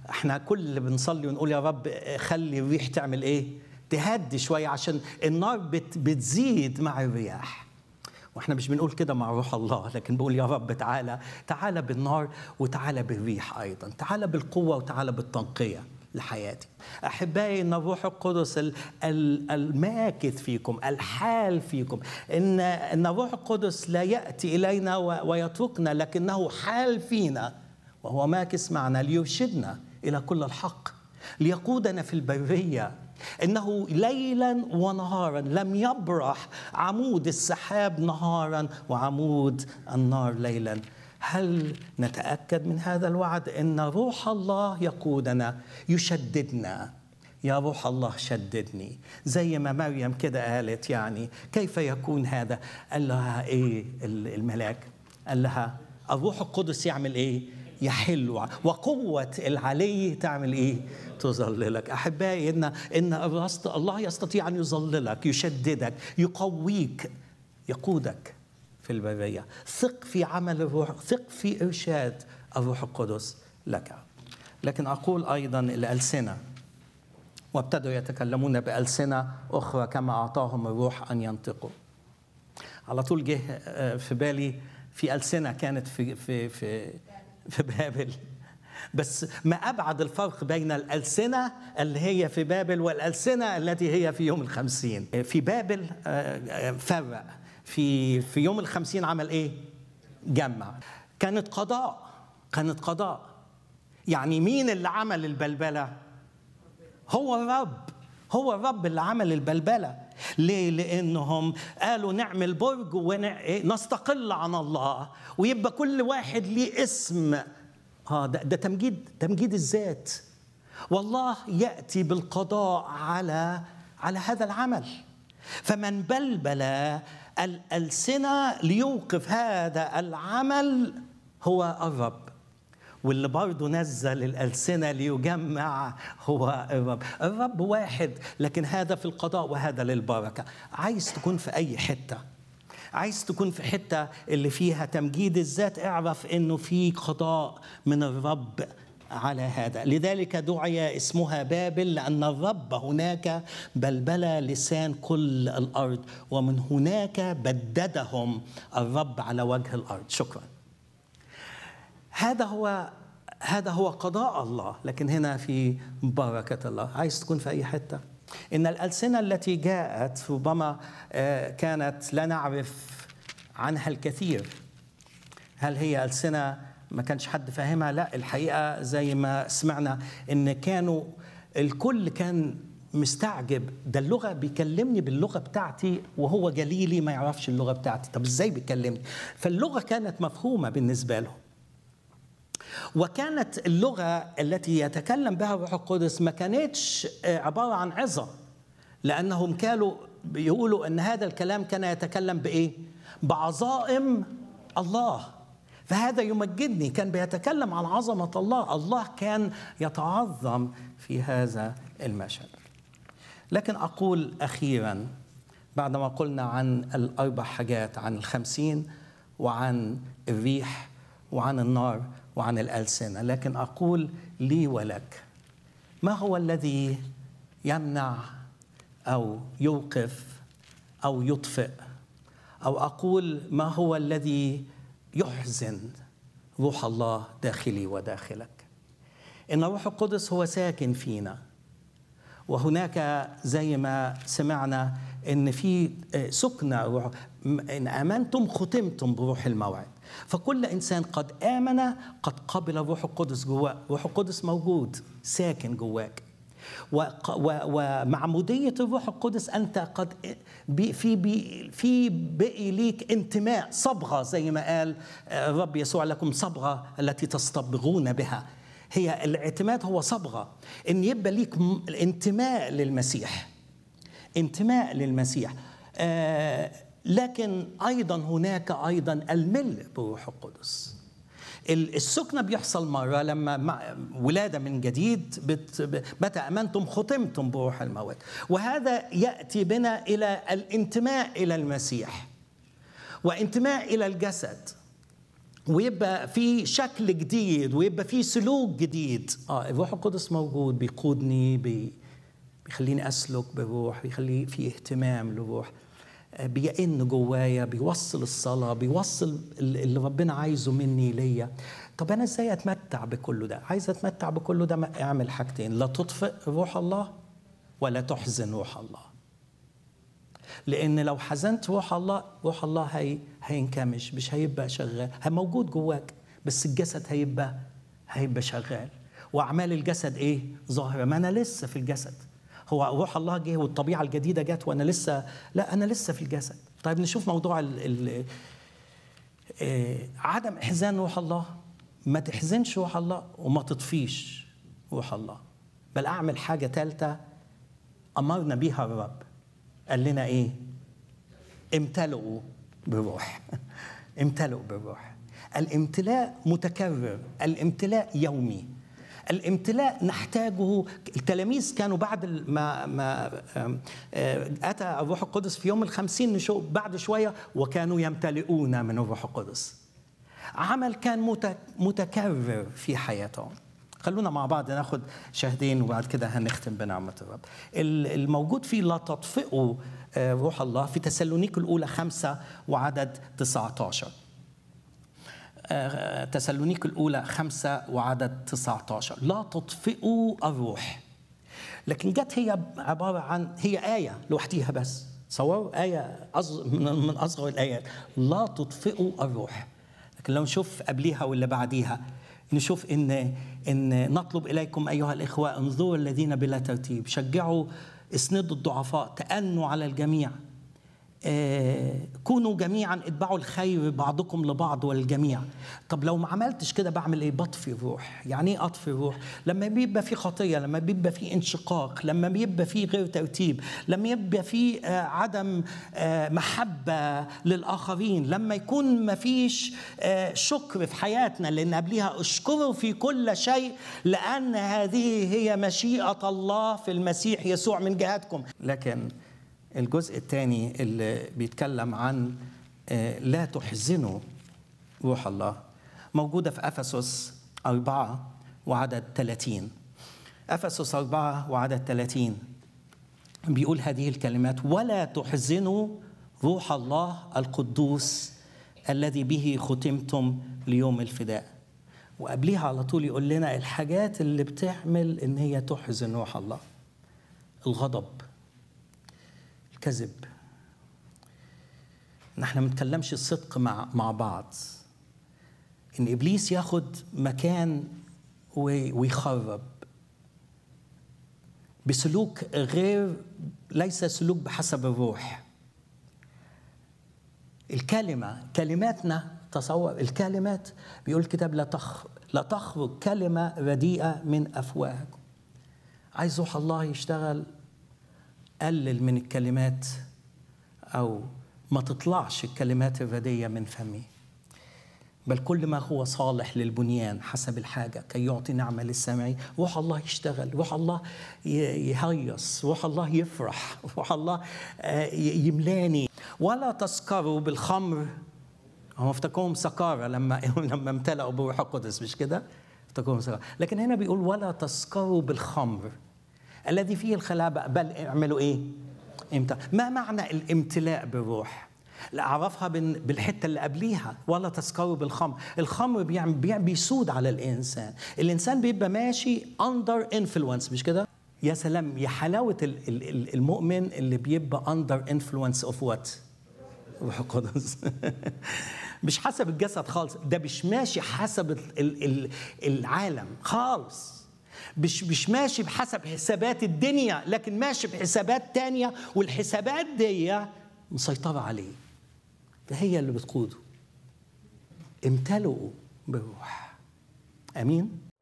احنا كل اللي بنصلي ونقول يا رب خلي الريح تعمل ايه تهدي شويه عشان النار بت بتزيد مع الرياح واحنا مش بنقول كده مع روح الله لكن بقول يا رب تعالى تعالى بالنار وتعالى بالريح ايضا تعالى بالقوه وتعالى بالتنقيه لحياتي احبائي ان الروح القدس ال- ال- الماكث فيكم الحال فيكم ان ان الروح القدس لا ياتي الينا و- ويتركنا لكنه حال فينا وهو ماكث معنا ليرشدنا الى كل الحق ليقودنا في البريه انه ليلا ونهارا لم يبرح عمود السحاب نهارا وعمود النار ليلا هل نتاكد من هذا الوعد ان روح الله يقودنا يشددنا يا روح الله شددني زي ما مريم كده قالت يعني كيف يكون هذا قال لها ايه الملاك قال لها الروح القدس يعمل ايه يحل وقوة العلي تعمل ايه؟ تظللك أحبائي إن إن الرصد الله يستطيع أن يظللك يشددك يقويك يقودك في البرية ثق في عمل الروح ثق في إرشاد الروح القدس لك لكن أقول أيضا الألسنة وابتدوا يتكلمون بألسنة أخرى كما أعطاهم الروح أن ينطقوا على طول جه في بالي في ألسنة كانت في في في في بابل بس ما أبعد الفرق بين الألسنة اللي هي في بابل والألسنة التي هي في يوم الخمسين في بابل فرق في في يوم الخمسين عمل إيه؟ جمع كانت قضاء كانت قضاء يعني مين اللي عمل البلبلة؟ هو الرب هو الرب اللي عمل البلبله ليه لانهم قالوا نعمل برج ونستقل عن الله ويبقى كل واحد ليه اسم اه ده, ده تمجيد تمجيد الذات والله ياتي بالقضاء على على هذا العمل فمن بلبل الالسنه ليوقف هذا العمل هو الرب واللي برضه نزل الألسنة ليجمع هو الرب الرب واحد لكن هذا في القضاء وهذا للبركة عايز تكون في أي حتة عايز تكون في حتة اللي فيها تمجيد الذات اعرف انه في قضاء من الرب على هذا لذلك دعي اسمها بابل لأن الرب هناك بلبل لسان كل الأرض ومن هناك بددهم الرب على وجه الأرض شكراً هذا هو هذا هو قضاء الله لكن هنا في بركة الله عايز تكون في أي حتة إن الألسنة التي جاءت ربما كانت لا نعرف عنها الكثير هل هي ألسنة ما كانش حد فاهمها لا الحقيقة زي ما سمعنا إن كانوا الكل كان مستعجب ده اللغة بيكلمني باللغة بتاعتي وهو جليلي ما يعرفش اللغة بتاعتي طب ازاي بيكلمني فاللغة كانت مفهومة بالنسبة لهم وكانت اللغة التي يتكلم بها الروح القدس ما كانتش عبارة عن عظة لأنهم كانوا بيقولوا أن هذا الكلام كان يتكلم بإيه؟ بعظائم الله فهذا يمجدني كان بيتكلم عن عظمة الله الله كان يتعظم في هذا المشهد لكن أقول أخيرا بعدما قلنا عن الأربع حاجات عن الخمسين وعن الريح وعن النار وعن الألسنة لكن أقول لي ولك ما هو الذي يمنع أو يوقف أو يطفئ أو أقول ما هو الذي يحزن روح الله داخلي وداخلك إن الروح القدس هو ساكن فينا وهناك زي ما سمعنا ان في سكنة روح ان امنتم ختمتم بروح الموعد فكل انسان قد امن قد قبل الروح القدس جواه الروح القدس موجود ساكن جواك ومعمودية الروح القدس أنت قد بي في بي في بقي ليك انتماء صبغة زي ما قال الرب يسوع لكم صبغة التي تصطبغون بها هي الاعتماد هو صبغة إن يبقى ليك انتماء للمسيح انتماء للمسيح آه لكن ايضا هناك ايضا الملء بروح القدس السكنه بيحصل مره لما ولاده من جديد متى امنتم ختمتم بروح الموت وهذا ياتي بنا الى الانتماء الى المسيح وانتماء الى الجسد ويبقى في شكل جديد ويبقى في سلوك جديد اه الروح القدس موجود بيقودني بي بيخليني اسلك بالروح بيخلي في اهتمام للروح بيئن جوايا بيوصل الصلاة بيوصل اللي ربنا عايزه مني ليا طب أنا إزاي أتمتع بكل ده عايز أتمتع بكل ده أعمل حاجتين لا تطفئ روح الله ولا تحزن روح الله لأن لو حزنت روح الله روح الله هي هينكمش مش هيبقى شغال موجود جواك بس الجسد هيبقى هيبقى شغال وأعمال الجسد إيه ظاهرة ما أنا لسه في الجسد هو روح الله جه والطبيعه الجديده جت وانا لسه لا انا لسه في الجسد طيب نشوف موضوع ال ال عدم احزان روح الله ما تحزنش روح الله وما تطفيش روح الله بل اعمل حاجه ثالثه امرنا بيها الرب قال لنا ايه امتلئوا بالروح امتلئوا بالروح الامتلاء متكرر الامتلاء يومي الامتلاء نحتاجه التلاميذ كانوا بعد ما ما اتى الروح القدس في يوم الخمسين نشوف بعد شويه وكانوا يمتلئون من الروح القدس عمل كان متكرر في حياتهم خلونا مع بعض ناخد شاهدين وبعد كده هنختم بنعمة الرب الموجود فيه لا تطفئوا روح الله في تسالونيك الأولى خمسة وعدد 19 تسالونيك الأولى خمسة وعدد 19 لا تطفئوا الروح لكن جت هي عبارة عن هي آية لوحديها بس تصوروا آية من أصغر الآيات لا تطفئوا الروح لكن لو نشوف قبليها واللي بعديها نشوف ان ان نطلب اليكم ايها الاخوه انظروا الذين بلا ترتيب شجعوا اسندوا الضعفاء تأنوا على الجميع آه كونوا جميعا اتبعوا الخير بعضكم لبعض والجميع طب لو ما عملتش كده بعمل ايه بطفي الروح يعني ايه اطفي الروح لما بيبقى في خطيه لما بيبقى في انشقاق لما بيبقى في غير ترتيب لما يبقى في آه عدم آه محبه للاخرين لما يكون ما فيش شكر في حياتنا لان قبليها اشكروا في كل شيء لان هذه هي مشيئه الله في المسيح يسوع من جهتكم لكن الجزء الثاني اللي بيتكلم عن لا تحزنوا روح الله موجودة في أفسس أربعة وعدد 30 أفسس أربعة وعدد 30 بيقول هذه الكلمات ولا تحزنوا روح الله القدوس الذي به ختمتم ليوم الفداء وقبليها على طول يقول لنا الحاجات اللي بتعمل ان هي تحزن روح الله الغضب الكذب ان احنا ما نتكلمش الصدق مع مع بعض ان ابليس ياخد مكان ويخرب بسلوك غير ليس سلوك بحسب الروح الكلمة كلماتنا تصور الكلمات بيقول الكتاب لا تخ لا تخرج كلمة رديئة من أفواهكم عايز روح الله يشتغل قلل من الكلمات او ما تطلعش الكلمات الرديه من فمي بل كل ما هو صالح للبنيان حسب الحاجه كي يعطي نعمه للسامعين روح الله يشتغل روح الله يهيص روح الله يفرح روح الله يملاني ولا تسكروا بالخمر هم افتكرهم سكارى لما لما امتلأوا بروح القدس مش كده؟ افتكرهم سكارى لكن هنا بيقول ولا تسكروا بالخمر الذي فيه الخلابة بل اعملوا ايه امتى ما معنى الامتلاء بالروح لا اعرفها بالحته اللي قبليها ولا تسكروا بالخمر الخمر بيعمل بيسود على الانسان الانسان بيبقى ماشي اندر انفلونس مش كده يا سلام يا حلاوه المؤمن اللي بيبقى اندر انفلونس اوف وات روح القدس مش حسب الجسد خالص ده مش ماشي حسب العالم خالص مش مش ماشي بحسب حسابات الدنيا لكن ماشي بحسابات تانية والحسابات دي مسيطرة عليه فهي اللي بتقوده امتلئوا بالروح امين